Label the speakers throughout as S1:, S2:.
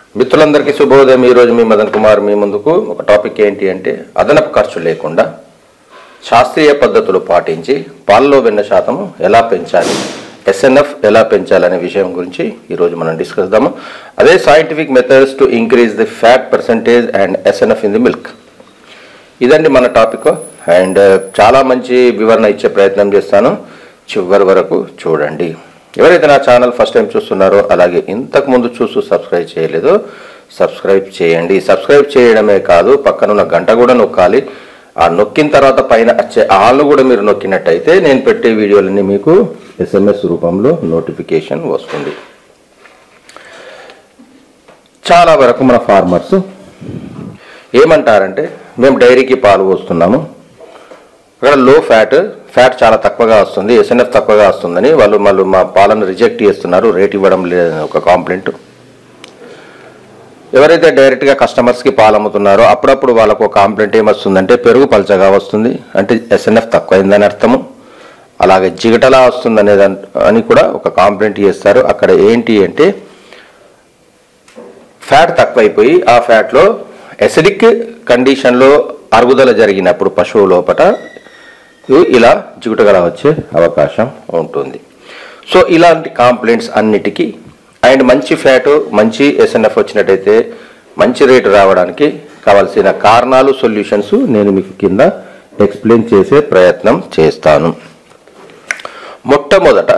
S1: మిత్రులందరికీ శుభోదయం ఈరోజు మీ మదన్ కుమార్ మీ ముందుకు ఒక టాపిక్ ఏంటి అంటే అదనపు ఖర్చు లేకుండా శాస్త్రీయ పద్ధతులు పాటించి పాలలో వెన్న శాతం ఎలా పెంచాలి ఎస్ఎన్ఎఫ్ ఎలా పెంచాలనే విషయం గురించి ఈరోజు మనం డిస్కస్ చేద్దాము అదే scientific methods to increase the fat percentage and SNF in the milk ఇదండి మన టాపిక్ అండ్ చాలా మంచి వివరణ ఇచ్చే ప్రయత్నం చేస్తాను చివరి వరకు చూడండి ఎవరైతే నా ఛానల్ ఫస్ట్ టైం చూస్తున్నారో అలాగే ఇంతకు ముందు చూస్తూ సబ్స్క్రైబ్ చేయలేదో సబ్స్క్రైబ్ చేయండి సబ్స్క్రైబ్ చేయడమే కాదు పక్కనున్న గంట కూడా నొక్కాలి ఆ నొక్కిన తర్వాత పైన వచ్చే ఆళ్ళు కూడా మీరు నొక్కినట్టయితే నేను పెట్టే వీడియోలన్నీ మీకు ఎస్ఎంఎస్ రూపంలో నోటిఫికేషన్ వస్తుంది చాలా వరకు మన ఫార్మర్స్ ఏమంటారంటే మేము డైరీకి పాలు పోస్తున్నాము అక్కడ లో ఫ్యాట్ ఫ్యాట్ చాలా తక్కువగా వస్తుంది ఎస్ఎన్ఎఫ్ తక్కువగా వస్తుందని వాళ్ళు వాళ్ళు మా పాలను రిజెక్ట్ చేస్తున్నారు రేట్ ఇవ్వడం లేదని ఒక కాంప్లైంట్ ఎవరైతే డైరెక్ట్గా కస్టమర్స్కి పాలు అమ్ముతున్నారో అప్పుడప్పుడు వాళ్ళకు ఒక కాంప్లైంట్ ఏమొస్తుందంటే పెరుగు పలచగా వస్తుంది అంటే ఎస్ఎన్ఎఫ్ తక్కువైందని అర్థము అలాగే జిగటలా వస్తుంది అనేది అని కూడా ఒక కాంప్లైంట్ చేస్తారు అక్కడ ఏంటి అంటే ఫ్యాట్ తక్కువైపోయి ఆ ఫ్యాట్లో ఎసిడిక్ కండిషన్లో అరుగుదల జరిగినప్పుడు పశువు లోపట ఇవి ఇలా జిగుటగల వచ్చే అవకాశం ఉంటుంది సో ఇలాంటి కాంప్లైంట్స్ అన్నిటికీ అండ్ మంచి ఫ్యాట్ మంచి ఎస్ఎన్ఎఫ్ వచ్చినట్టయితే మంచి రేటు రావడానికి కావాల్సిన కారణాలు సొల్యూషన్స్ నేను మీకు కింద ఎక్స్ప్లెయిన్ చేసే ప్రయత్నం చేస్తాను మొట్టమొదట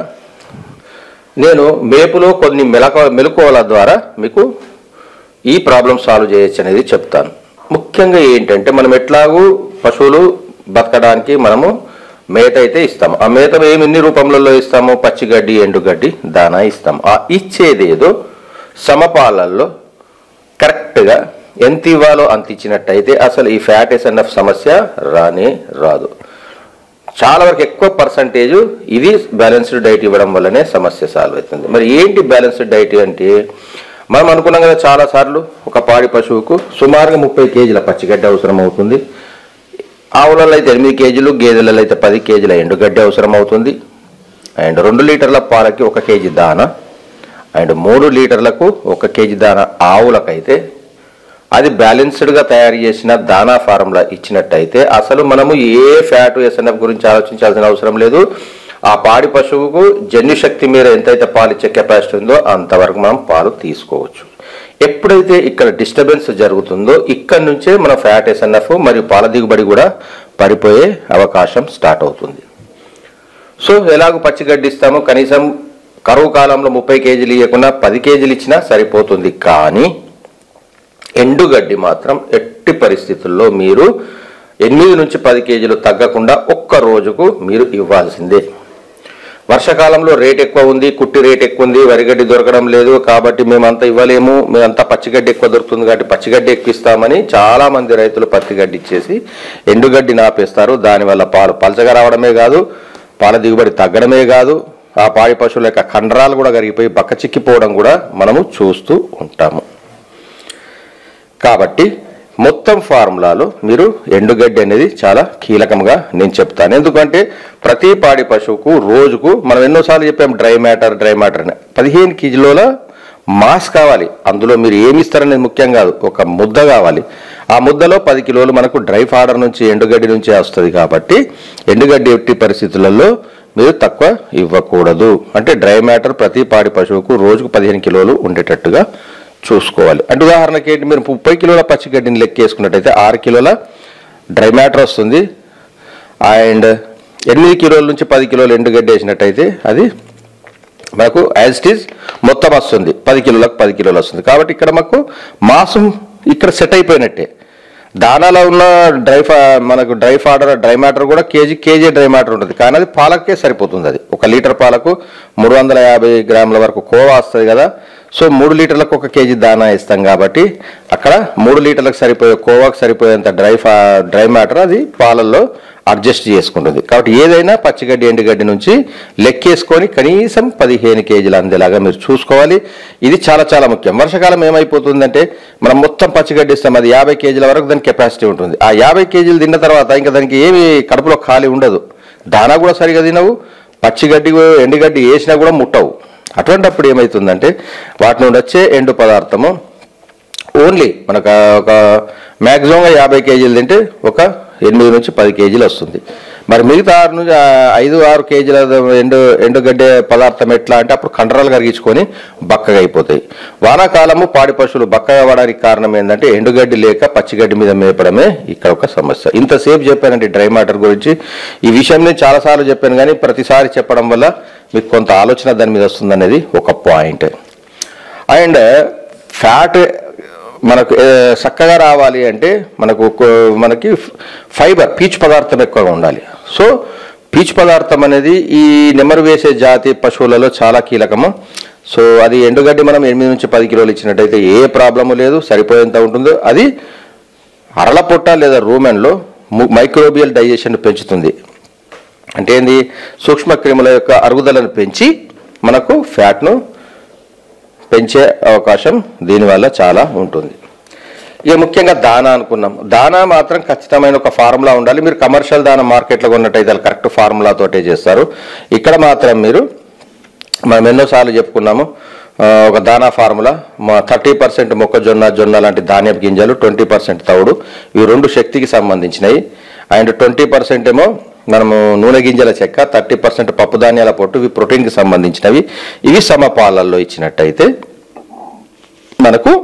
S1: నేను మేపులో కొన్ని మెలక మెలకువల ద్వారా మీకు ఈ ప్రాబ్లం సాల్వ్ చేయొచ్చు అనేది చెప్తాను ముఖ్యంగా ఏంటంటే మనం ఎట్లాగూ పశువులు బతకడానికి మనము మేత అయితే ఇస్తాము ఆ మేత ఏమి ఎన్ని రూపంలో ఇస్తాము పచ్చిగడ్డి ఎండుగడ్డి దానా ఇస్తాము ఆ ఇచ్చేదేదో సమపాలల్లో కరెక్ట్గా ఎంత ఇవ్వాలో అంత ఇచ్చినట్టయితే అసలు ఈ ఫ్యాట్ ఎస్ఎన్ఎఫ్ సమస్య రానే రాదు చాలా వరకు ఎక్కువ పర్సంటేజ్ ఇది బ్యాలెన్స్డ్ డైట్ ఇవ్వడం వల్లనే సమస్య సాల్వ్ అవుతుంది మరి ఏంటి బ్యాలెన్స్డ్ డైట్ అంటే మనం అనుకున్నాం కదా చాలా సార్లు ఒక పాడి పశువుకు సుమారుగా ముప్పై కేజీల పచ్చిగడ్డి అవసరం అవుతుంది ఆవులలో అయితే ఎనిమిది కేజీలు గేదెలలో అయితే పది కేజీల ఎండుగడ్డి అవసరం అవుతుంది అండ్ రెండు లీటర్ల పాలకి ఒక కేజీ దాన అండ్ మూడు లీటర్లకు ఒక కేజీ దాన ఆవులకైతే అది బ్యాలెన్స్డ్గా తయారు చేసిన దానా ఫార్ములా ఇచ్చినట్టయితే అసలు మనము ఏ ఫ్యాట్ ఎస్ఎన్ఎఫ్ గురించి ఆలోచించాల్సిన అవసరం లేదు ఆ పాడి పశువుకు జన్యుశక్తి మీద ఎంతైతే పాలు ఇచ్చే కెపాసిటీ ఉందో అంతవరకు మనం పాలు తీసుకోవచ్చు ఎప్పుడైతే ఇక్కడ డిస్టర్బెన్స్ జరుగుతుందో ఇక్కడ నుంచే మన ఫ్యాట్ ఎస్ఎన్ఎఫ్ మరియు పాల దిగుబడి కూడా పడిపోయే అవకాశం స్టార్ట్ అవుతుంది సో ఎలాగో పచ్చిగడ్డి ఇస్తాము కనీసం కరువు కాలంలో ముప్పై కేజీలు ఇవ్వకుండా పది కేజీలు ఇచ్చినా సరిపోతుంది కానీ ఎండుగడ్డి మాత్రం ఎట్టి పరిస్థితుల్లో మీరు ఎనిమిది నుంచి పది కేజీలు తగ్గకుండా ఒక్క రోజుకు మీరు ఇవ్వాల్సిందే వర్షాకాలంలో రేట్ ఎక్కువ ఉంది కుట్టి రేట్ ఎక్కువ ఉంది వరిగడ్డి దొరకడం లేదు కాబట్టి మేమంతా ఇవ్వలేము మేమంతా పచ్చిగడ్డి ఎక్కువ దొరుకుతుంది కాబట్టి పచ్చిగడ్డి ఎక్కువ ఇస్తామని చాలా మంది రైతులు పత్తిగడ్డి ఇచ్చేసి ఎండుగడ్డి నాపేస్తారు దానివల్ల పాలు పలచగా రావడమే కాదు పాల దిగుబడి తగ్గడమే కాదు ఆ పాడి పశువుల యొక్క కండరాలు కూడా కరిగిపోయి బక్క చిక్కిపోవడం కూడా మనము చూస్తూ ఉంటాము కాబట్టి మొత్తం ఫార్ములాలో మీరు ఎండుగడ్డి అనేది చాలా కీలకంగా నేను చెప్తాను ఎందుకంటే ప్రతి పాడి పశువుకు రోజుకు మనం ఎన్నోసార్లు చెప్పాం డ్రై మ్యాటర్ డ్రై మ్యాటర్ అని పదిహేను కేజీల మాస్ కావాలి అందులో మీరు ఏమి ఇస్తారనేది ముఖ్యం కాదు ఒక ముద్ద కావాలి ఆ ముద్దలో పది కిలోలు మనకు డ్రై ఫాడర్ నుంచి ఎండుగడ్డి నుంచే వస్తుంది కాబట్టి ఎండుగడ్డి ఎట్టి పరిస్థితులలో మీరు తక్కువ ఇవ్వకూడదు అంటే డ్రై మ్యాటర్ ప్రతి పాడి పశువుకు రోజుకు పదిహేను కిలోలు ఉండేటట్టుగా చూసుకోవాలి అంటే ఉదాహరణకి ఏంటి మీరు ముప్పై కిలోల పచ్చిగడ్డిని లెక్కేసుకున్నట్టయితే ఆరు కిలోల డ్రై మ్యాటర్ వస్తుంది అండ్ ఎనిమిది కిలోల నుంచి పది కిలోలు ఎండుగడ్డి వేసినట్టయితే అది మనకు యాజ్ ఇట్ ఈజ్ మొత్తం వస్తుంది పది కిలోలకు పది కిలోలు వస్తుంది కాబట్టి ఇక్కడ మాకు మాసం ఇక్కడ సెట్ అయిపోయినట్టే దానాలో ఉన్న డ్రై ఫా మనకు డ్రై ఫాడర్ డ్రై మ్యాటర్ కూడా కేజీ కేజీ డ్రై మ్యాటర్ ఉంటుంది కానీ అది పాలకే సరిపోతుంది అది ఒక లీటర్ పాలకు మూడు వందల యాభై గ్రాముల వరకు కోవా వస్తుంది కదా సో మూడు లీటర్లకు ఒక కేజీ దానా ఇస్తాం కాబట్టి అక్కడ మూడు లీటర్లకు సరిపోయే కోవాకు సరిపోయేంత డ్రై ఫా డ్రై మ్యాటర్ అది పాలల్లో అడ్జస్ట్ చేసుకుంటుంది కాబట్టి ఏదైనా పచ్చిగడ్డి ఎండుగడ్డి నుంచి లెక్కేసుకొని కనీసం పదిహేను కేజీలు అందేలాగా మీరు చూసుకోవాలి ఇది చాలా చాలా ముఖ్యం వర్షాకాలం ఏమైపోతుందంటే మనం మొత్తం పచ్చిగడ్డి ఇస్తాం అది యాభై కేజీల వరకు దాని కెపాసిటీ ఉంటుంది ఆ యాభై కేజీలు తిన్న తర్వాత ఇంకా దానికి ఏమి కడుపులో ఖాళీ ఉండదు దానా కూడా సరిగా తినవు పచ్చిగడ్డి ఎండుగడ్డి వేసినా కూడా ముట్టవు అటువంటప్పుడు ఏమవుతుందంటే వాటి నుండి వచ్చే ఎండు పదార్థము ఓన్లీ మనకు ఆ ఒక మ్యాక్సిమంగా యాభై కేజీలు తింటే ఒక ఎనిమిది నుంచి పది కేజీలు వస్తుంది మరి మిగతా ఆరు నుంచి ఆ, ఐదు ఆరు కేజీల ఎండు ఎండుగడ్డే పదార్థం ఎట్లా అంటే అప్పుడు కండరాలు కరిగించుకొని బక్కగా అయిపోతాయి వానాకాలము పాడి పశువులు బక్కగా అవ్వడానికి కారణం ఏంటంటే ఎండుగడ్డి లేక పచ్చిగడ్డి మీద మేపడమే ఇక్కడ ఒక సమస్య ఇంతసేపు చెప్పానండి డ్రై మ్యాటర్ గురించి ఈ విషయం నేను చాలాసార్లు చెప్పాను కానీ ప్రతిసారి చెప్పడం వల్ల మీకు కొంత ఆలోచన దాని మీద వస్తుందనేది ఒక పాయింట్ అండ్ ఫ్యాట్ మనకు ఏ, చక్కగా రావాలి అంటే మనకు కొ- మనకి ఫైబర్ పీచు పదార్థం ఎక్కువగా ఉండాలి సో పీచు పదార్థం అనేది ఈ నెమరు వేసే జాతి పశువులలో చాలా కీలకము సో అది ఎండుగడ్డి మనం ఎనిమిది నుంచి పది కిలోలు ఇచ్చినట్టయితే ఏ ప్రాబ్లము లేదు సరిపోయేంత ఉంటుందో అది అరల పొట్ట లేదా రూమెన్లో మైక్రోబియల్ డైజెషన్ పెంచుతుంది అంటే ఏంది సూక్ష్మ క్రిముల యొక్క అరుగుదలను పెంచి మనకు ఫ్యాట్ను పెంచే అవకాశం దీనివల్ల చాలా ఉంటుంది ఇక ముఖ్యంగా దానా అనుకున్నాం దానా మాత్రం ఖచ్చితమైన ఒక ఫార్ములా ఉండాలి మీరు కమర్షియల్ దానా మార్కెట్లో కొన్నట్టయితే అది కరెక్ట్ ఫార్ములాతోటే చేస్తారు ఇక్కడ మాత్రం మీరు మనం ఎన్నోసార్లు చెప్పుకున్నాము ఆ, ఒక దానా ఫార్ములా మా థర్టీ పర్సెంట్ మొక్కజొన్న జొన్న లాంటి ధాన్యపు గింజలు ట్వంటీ పర్సెంట్ తవుడు ఇవి రెండు శక్తికి సంబంధించినవి అండ్ ట్వంటీ పర్సెంట్ ఏమో మనము నూనె గింజల చెక్క థర్టీ పర్సెంట్ పప్పు ధాన్యాల పొట్టు ఇవి ప్రోటీన్కి సంబంధించినవి ఇవి సమపాలల్లో ఇచ్చినట్టయితే మనకు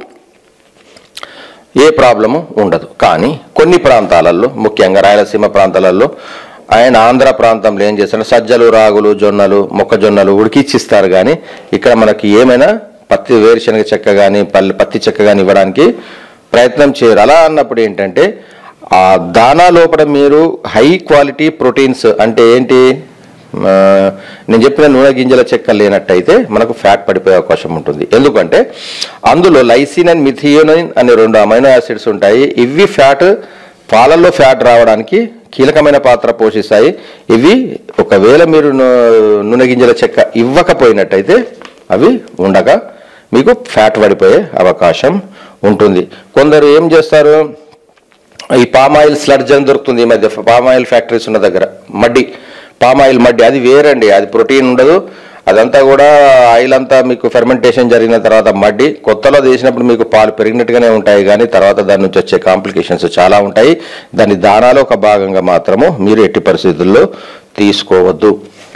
S1: ఏ ప్రాబ్లము ఉండదు కానీ కొన్ని ప్రాంతాలలో ముఖ్యంగా రాయలసీమ ప్రాంతాలలో ఆయన ఆంధ్ర ప్రాంతంలో ఏం చేస్తారు సజ్జలు రాగులు జొన్నలు మొక్కజొన్నలు ఉడికిచ్చిస్తారు కానీ ఇక్కడ మనకి ఏమైనా పత్తి వేరుశనగ చెక్క కానీ పల్లి పత్తి చెక్క కానీ ఇవ్వడానికి ప్రయత్నం చేయరు అలా అన్నప్పుడు ఏంటంటే ఆ దానా లోపల మీరు హై క్వాలిటీ ప్రోటీన్స్ అంటే ఏంటి ఆ, నేను చెప్పిన నూనె గింజల చెక్క లేనట్టయితే మనకు ఫ్యాట్ పడిపోయే అవకాశం ఉంటుంది ఎందుకంటే అందులో లైసిన్ అండ్ మిథియోనిన్ అనే రెండు అమైనో యాసిడ్స్ ఉంటాయి ఇవి ఫ్యాట్ పాలల్లో ఫ్యాట్ రావడానికి కీలకమైన పాత్ర పోషిస్తాయి ఇవి ఒకవేళ మీరు నూ- నూనె గింజల చెక్క ఇవ్వకపోయినట్టయితే అవి ఉండగా మీకు ఫ్యాట్ పడిపోయే అవకాశం ఉంటుంది కొందరు ఏం చేస్తారు ఈ పామ్ ఆయిల్ స్లడ్జ్ అని దొరుకుతుంది ఈ మధ్య పామ్ ఆయిల్ ఫ్యాక్టరీస్ ఉన్న దగ్గర మడ్డి పామ్ ఆయిల్ మడ్డి అది వేరండి అది ప్రోటీన్ ఉండదు అదంతా కూడా ఆయిల్ అంతా మీకు ఫెర్మెంటేషన్ జరిగిన తర్వాత మడ్డి కొత్తలో చేసినప్పుడు మీకు పాలు పెరిగినట్టుగానే ఉంటాయి కానీ తర్వాత దాని నుంచి వచ్చే కాంప్లికేషన్స్ చాలా ఉంటాయి దాని దానాలో ఒక భాగంగా మాత్రము మీరు ఎట్టి పరిస్థితుల్లో తీసుకోవద్దు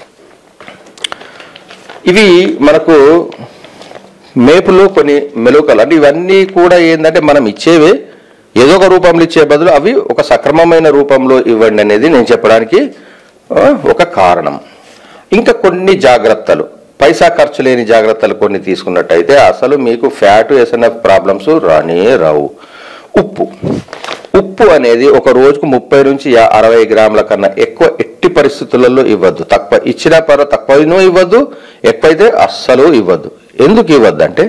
S1: ఇవి మనకు మేపులో కొన్ని మెలుకలు అంటే ఇవన్నీ కూడా ఏంటంటే మనం ఇచ్చేవే ఏదో ఒక రూపంలో ఇచ్చే బదులు అవి ఒక సక్రమమైన రూపంలో ఇవ్వండి అనేది నేను చెప్పడానికి ఆ, ఒక కారణం ఇంకా కొన్ని జాగ్రత్తలు పైసా ఖర్చు లేని జాగ్రత్తలు కొన్ని తీసుకున్నట్టయితే అసలు మీకు ఫ్యాట్ ఎస్ఎన్ఎఫ్ ప్రాబ్లమ్స్ రానే రావు ఉప్పు ఉప్పు అనేది ఒక రోజుకు ముప్పై నుంచి యా- అరవై గ్రాముల కన్నా ఎక్కువ ఎట్టి పరిస్థితులలో ఇవ్వద్దు తక్కువ ఇచ్చినా పర్వ తక్కువనూ ఇవ్వద్దు ఎక్కువైతే అస్సలు ఇవ్వద్దు ఎందుకు ఇవ్వద్దు అంటే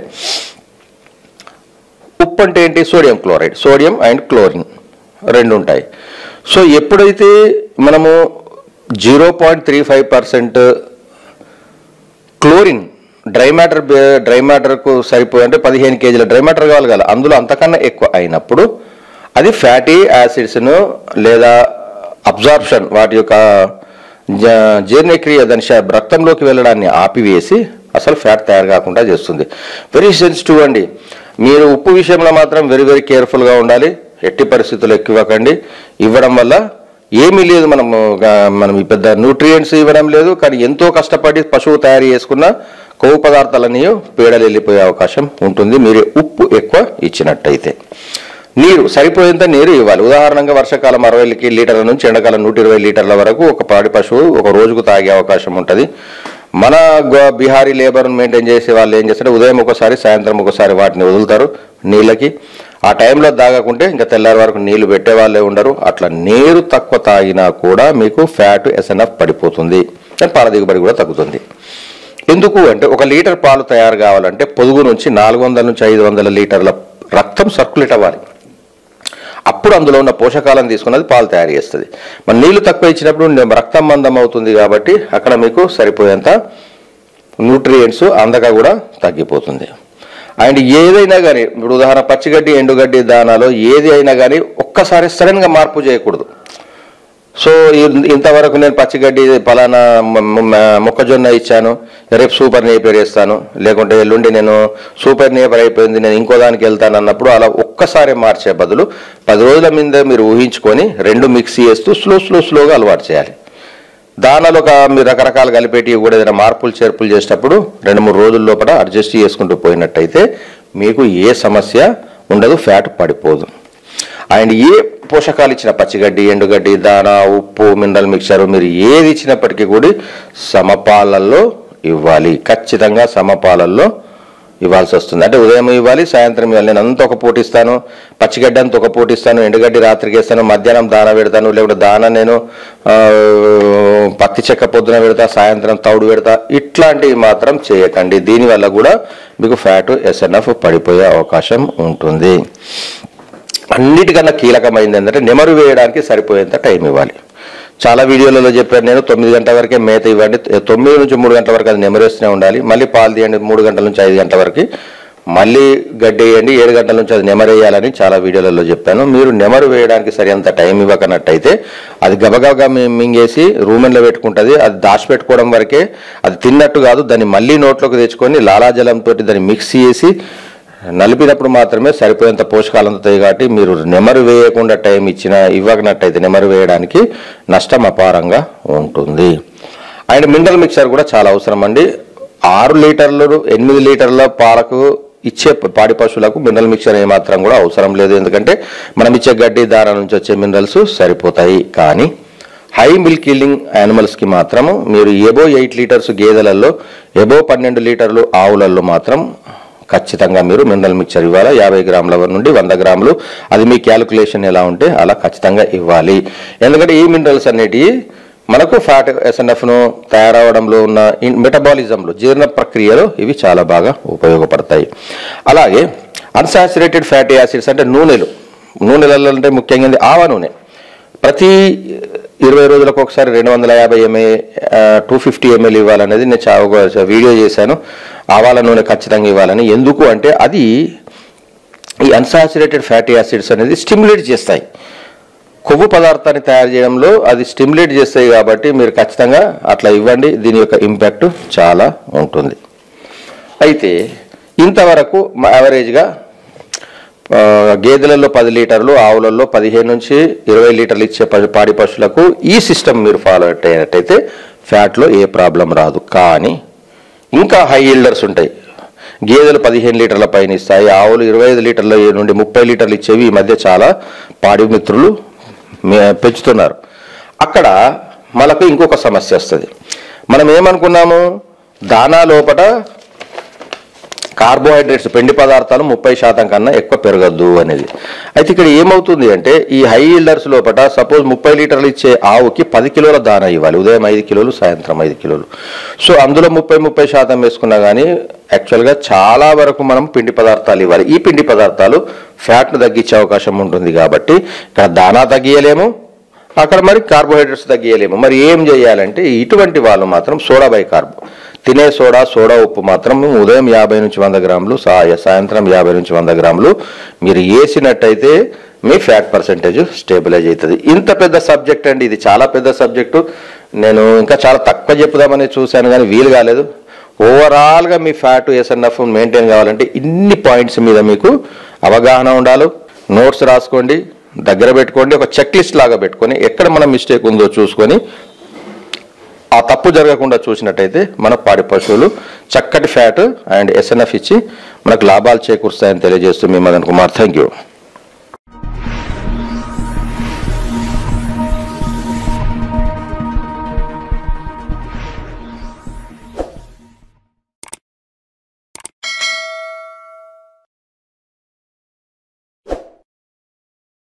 S1: ఉప్పు అంటే ఏంటి sodium chloride sodium and chlorine రెండు ఉంటాయి సో ఎప్పుడైతే మనము zero point three five percent chlorine dry matter బే- డ్రై మ్యాటర్కు సరిపోయి అంటే పదిహేను కేజీల డ్రై మ్యాటర్ కావాలి కదా అందులో అంతకన్నా ఎక్కువ అయినప్పుడు అది ఫ్యాటీ యాసిడ్స్ను లేదా అబ్జార్ప్షన్ వాటి యొక్క జ- జీర్ణక్రియ దాని శ- రక్తంలోకి వెళ్ళడాన్ని ఆపివేసి అసలు ఫ్యాట్ తయారు కాకుండా చేస్తుంది వెరీ సెన్సిటివ్ అండి మీరు ఉప్పు విషయంలో మాత్రం వెరీ వెరీ కేర్ఫుల్గా ఉండాలి ఎట్టి పరిస్థితుల్లో ఎక్కువ ఇవ్వకండి ఇవ్వడం వల్ల ఏమీ లేదు మనము గా- మనం ఈ పెద్ద న్యూట్రియంట్స్ ఇవ్వడం లేదు కానీ ఎంతో కష్టపడి పశువు తయారు చేసుకున్న కొవ్వు పదార్థాలన్నీ పేడలు వెళ్ళిపోయే అవకాశం ఉంటుంది మీరు ఉప్పు ఎక్కువ ఇచ్చినట్టయితే నీరు సరిపోయేంత నీరు ఇవ్వాలి ఉదాహరణగా వర్షాకాలం అరవై లీటర్ల నుంచి ఎండాకాలం నూట ఇరవై లీటర్ల వరకు ఒక పాడి పశువు ఒక రోజుకు తాగే అవకాశం ఉంటుంది మన గో- బీహారీ లేబర్ను మెయింటైన్ చేసే వాళ్ళు ఏం చేస్తారు ఉదయం ఒకసారి సాయంత్రం ఒకసారి వాటిని వదులుతారు నీళ్ళకి ఆ టైంలో తాగకుంటే ఇంకా తెల్లారి వరకు నీళ్లు పెట్టే వాళ్ళే ఉండరు అట్లా నీరు తక్కువ తాగినా కూడా మీకు ఫ్యాట్ ఎస్ఎన్ఎఫ్ పడిపోతుంది కానీ పాల దిగుబడి కూడా తగ్గుతుంది ఎందుకు అంటే ఒక లీటర్ పాలు తయారు కావాలంటే పొదుగు నుంచి నాలుగు వందల నుంచి ఐదు వందల లీటర్ల రక్తం సర్క్యులేట్ అవ్వాలి అప్పుడు అందులో ఉన్న పోషకాలను తీసుకున్నది పాలు తయారు చేస్తుంది మన నీళ్లు తక్కువ ఇచ్చినప్పుడు నే- రక్తం మందం అవుతుంది కాబట్టి అక్కడ మీకు సరిపోయేంత న్యూట్రియంట్స్ అందక కూడా తగ్గిపోతుంది అండ్ ఏదైనా కానీ ఇప్పుడు ఉదాహరణ పచ్చిగడ్డి ఎండుగడ్డి దానాలో ఏది అయినా కానీ ఒక్కసారి సడన్గా మార్పు చేయకూడదు సో ఇ- ఇంతవరకు నేను పచ్చిగడ్డి పలానా మ- మ- మొక్కజొన్న ఇచ్చాను రేపు సూపర్ నేపర్ వేస్తాను లేకుంటే ఎల్లుండి నేను సూపర్ నేపర్ అయిపోయింది నేను ఇంకో దానికి వెళ్తాను అన్నప్పుడు అలా ఒక్కసారి మార్చే బదులు పది రోజుల మీద మీరు ఊహించుకొని రెండు మిక్స్ చేస్తూ స్లో స్లో స్లోగా అలవాటు చేయాలి దానాలు ఒక మీరు రకరకాలు కలిపేటి కూడా ఏదైనా మార్పులు చేర్పులు చేసేటప్పుడు రెండు మూడు రోజుల లోపల అడ్జస్ట్ చేసుకుంటూ పోయినట్టయితే మీకు ఏ సమస్య ఉండదు ఫ్యాట్ పడిపోదు అండ్ ఏ పోషకాలు ఇచ్చిన పచ్చిగడ్డి ఎండుగడ్డి దానా ఉప్పు మినరల్ మిక్చర్ మీరు ఏది ఇచ్చినప్పటికీ కూడా సమపాలల్లో ఇవ్వాలి ఖచ్చితంగా సమపాలల్లో ఇవ్వాల్సి వస్తుంది అంటే ఉదయం ఇవ్వాలి సాయంత్రం ఇవ్వాలి నేను అంత ఒక పూట ఇస్తాను పచ్చిగడ్డి అంత ఒక పూట ఇస్తాను ఎండుగడ్డి రాత్రికి వేస్తాను మధ్యాహ్నం దాన పెడతాను లేకుంటే దాన నేను ఆ, పత్తి చెక్క పొద్దున పెడతా సాయంత్రం తౌడు పెడతా ఇట్లాంటివి మాత్రం చేయకండి దీనివల్ల కూడా మీకు ఫ్యాట్ ఎస్ఎన్ఎఫ్ పడిపోయే అవకాశం ఉంటుంది అన్నిటికన్నా కీలకమైంది ఏంటంటే నెమరు వేయడానికి సరిపోయేంత టైం ఇవ్వాలి చాలా వీడియోలలో చెప్పాను నేను తొమ్మిది గంటల వరకే మేత ఇవ్వండి తొమ్మిది నుంచి మూడు గంటల వరకు అది నెమరేస్తూనే ఉండాలి మళ్ళీ పాలు తీయండి మూడు గంటల నుంచి ఐదు గంటల వరకు మళ్ళీ గడ్డి వేయండి ఏడు గంటల నుంచి అది నెమరేయాలని చాలా వీడియోలలో చెప్పాను మీరు నెమరు వేయడానికి సరినంత టైం ఇవ్వకనట్టయితే అది గబగబగా మి- మింగేసి రూమెన్లో పెట్టుకుంటుంది అది దాచిపెట్టుకోవడం వరకే అది తిన్నట్టు కాదు దాన్ని మళ్ళీ నోట్లోకి తెచ్చుకొని లాలాజలంతో దాన్ని మిక్స్ చేసి నలిపినప్పుడు మాత్రమే సరిపోయేంత పోషకాలు అందుతాయి కాబట్టి మీరు నెమరు వేయకుండా టైం ఇచ్చిన ఇవ్వనట్టయితే నెమరు వేయడానికి నష్టం అపారంగా ఉంటుంది అండ్ మినరల్ మిక్చర్ కూడా చాలా అవసరం అండి ఆరు లీటర్లు ఎనిమిది లీటర్ల పాలకు ఇచ్చే పాడి పశువులకు మినరల్ మిక్చర్ ఏమాత్రం కూడా అవసరం లేదు ఎందుకంటే మనం ఇచ్చే గడ్డి దారా నుంచి వచ్చే మినరల్స్ సరిపోతాయి కానీ హై మిల్క్ కిల్లింగ్ యానిమల్స్కి మాత్రము మీరు ఎబో ఎయిట్ లీటర్స్ గేదెలలో ఎబో పన్నెండు లీటర్లు ఆవులలో మాత్రం ఖచ్చితంగా మీరు మినరల్ మిక్చర్ ఇవ్వాలి యాభై గ్రాముల నుండి వంద గ్రాములు అది మీ క్యాలిక్యులేషన్ ఎలా ఉంటే అలా ఖచ్చితంగా ఇవ్వాలి ఎందుకంటే ఈ మినరల్స్ అనేటివి మనకు ఫ్యాట్ ఎస్ఎన్ఎఫ్ను తయారవడంలో ఉన్న ఇన్- మెటబాలిజంలో జీర్ణ ప్రక్రియలో ఇవి చాలా బాగా ఉపయోగపడతాయి అలాగే అన్సాచురేటెడ్ ఫ్యాటీ యాసిడ్స్ అంటే నూనెలు నూనెలలో అంటే ముఖ్యంగా ఏంది ఆవ నూనె ప్రతి ఇరవై రోజులకు ఒకసారి రెండు వందల యాభై ఎంఏ టూ ఫిఫ్టీ ఎంఎల్ ఇవ్వాలనేది నేను చాలా ఒక వీడియో చేశాను ఆవాల నూనె ఖచ్చితంగా ఇవ్వాలని ఎందుకు అంటే అది ఈ అన్సాచురేటెడ్ ఫ్యాటీ యాసిడ్స్ అనేది స్టిమ్యులేట్ చేస్తాయి కొవ్వు పదార్థాన్ని తయారు చేయడంలో అది స్టిమ్యులేట్ చేస్తాయి కాబట్టి మీరు ఖచ్చితంగా అట్లా ఇవ్వండి దీని యొక్క ఇంపాక్ట్ చాలా ఉంటుంది అయితే ఇంతవరకు యావరేజ్గా ఆ, గేదెలలో పది లీటర్లు ఆవులలో పదిహేను నుంచి ఇరవై లీటర్లు ఇచ్చే ప- పాడి పశువులకు ఈ సిస్టమ్ మీరు ఫాలో అయినట్టయితే ఫ్యాట్లో ఏ ప్రాబ్లం రాదు కానీ ఇంకా హై ఈల్డర్స్ ఉంటాయి గేదెలు పదిహేను లీటర్ల పైన ఇస్తాయి ఆవులు ఇరవై ఐదు లీటర్ల నుండి ముప్పై లీటర్లు ఇచ్చేవి ఈ మధ్య చాలా పాడి మిత్రులు మే- పెంచుతున్నారు అక్కడ మనకు ఇంకొక సమస్య వస్తుంది మనం ఏమనుకున్నాము దానా లోపట కార్బోహైడ్రేట్స్ పిండి పదార్థాలు ముప్పై శాతం కన్నా ఎక్కువ పెరగద్దు అనేది అయితే ఇక్కడ ఏమవుతుంది అంటే ఈ హై ఈల్డర్స్ లోపల సపోజ్ ముప్పై లీటర్లు ఇచ్చే ఆవుకి పది కిలోల దానా ఇవ్వాలి ఉదయం ఐదు కిలోలు సాయంత్రం ఐదు కిలోలు సో అందులో ముప్పై ముప్పై శాతం వేసుకున్నా కానీ యాక్చువల్గా చాలా వరకు మనం పిండి పదార్థాలు ఇవ్వాలి ఈ పిండి పదార్థాలు ఫ్యాట్ను తగ్గించే అవకాశం ఉంటుంది కాబట్టి ఇక్కడ దానా తగ్గియలేము అక్కడ మరి కార్బోహైడ్రేట్స్ తగ్గియలేము మరి ఏం చేయాలంటే ఇటువంటి వాళ్ళు మాత్రం సోడా బై కార్బ్ తినే సోడా సోడా ఉప్పు మాత్రం ఉదయం యాభై నుంచి వంద గ్రాములు సా- సాయంత్రం యాభై నుంచి వంద గ్రాములు మీరు వేసినట్టయితే మీ ఫ్యాట్ పర్సెంటేజ్ స్టేబిలైజ్ అవుతుంది ఇంత పెద్ద సబ్జెక్ట్ అండి ఇది చాలా పెద్ద సబ్జెక్టు నేను ఇంకా చాలా తక్కువ చెప్పుదామని చూశాను కానీ వీలు కాలేదు ఓవరాల్గా మీ ఫ్యాట్ ఎస్ఎన్ఎఫ్ మెయింటైన్ కావాలంటే ఇన్ని పాయింట్స్ మీద మీకు అవగాహన ఉండాలి నోట్స్ రాసుకోండి దగ్గర పెట్టుకోండి ఒక చెక్ లిస్ట్ లాగా పెట్టుకొని ఎక్కడ మన మిస్టేక్ ఉందో చూసుకొని ఆ తప్పు జరగకుండా చూసినట్టయితే మన పాడి పశువులు చక్కటి ఫ్యాట్ అండ్ ఎస్ఎన్ఎఫ్ ఇచ్చి మనకు లాభాలు చేకూరుస్తాయని తెలియజేస్తూ మీ మదన్ కుమార్ థ్యాంక్ యూ